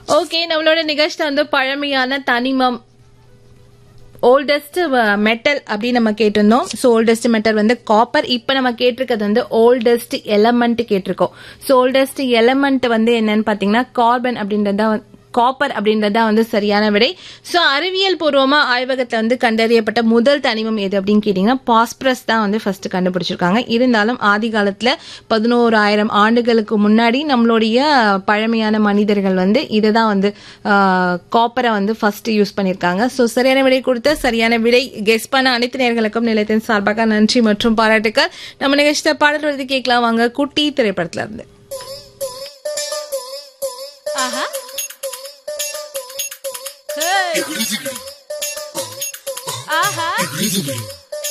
okay நம்மளோட நிகழ்ச்சியில வந்து பழமையான தனிமம் ஓல்டஸ்ட் மெட்டல் அப்படின்னு நம்ம கேட்டிருந்தோம் ஸோ ஓல்டஸ்ட் மெட்டல் வந்து காப்பர் இப்போ நம்ம கேட்டிருக்கிறது வந்து ஓல்டஸ்ட் எலமெண்ட் கேட்டிருக்கோம் ஸோ ஓல்டஸ்ட் எலமெண்ட் வந்து என்னன்னு பார்த்தீங்கன்னா கார்பன் அப்படின்றது தான் காப்பர் அப்படின்றது தான் வந்து சரியான விடை ஸோ அறிவியல் பூர்வமா ஆய்வகத்தில் வந்து கண்டறியப்பட்ட முதல் தனிமம் எது அப்படின்னு கேட்டிங்கன்னா பாஸ்பரஸ் தான் வந்து ஃபர்ஸ்ட் கண்டுபிடிச்சிருக்காங்க இருந்தாலும் ஆதி காலத்தில் பதினோராயிரம் ஆண்டுகளுக்கு முன்னாடி நம்மளுடைய பழமையான மனிதர்கள் வந்து இதை தான் வந்து காப்பரை வந்து ஃபர்ஸ்ட் யூஸ் பண்ணியிருக்காங்க ஸோ சரியான விடை கொடுத்த சரியான விடை கெஸ் பண்ண அனைத்து நேர்களுக்கும் நிலையத்தின் சார்பாக நன்றி மற்றும் பாராட்டுக்கள் நம்ம நிகழ்ச்சியில் பாடல் வந்து கேட்கலாம் வாங்க குட்டி திரைப்படத்துல இருந்து ஆஹா ஆஹா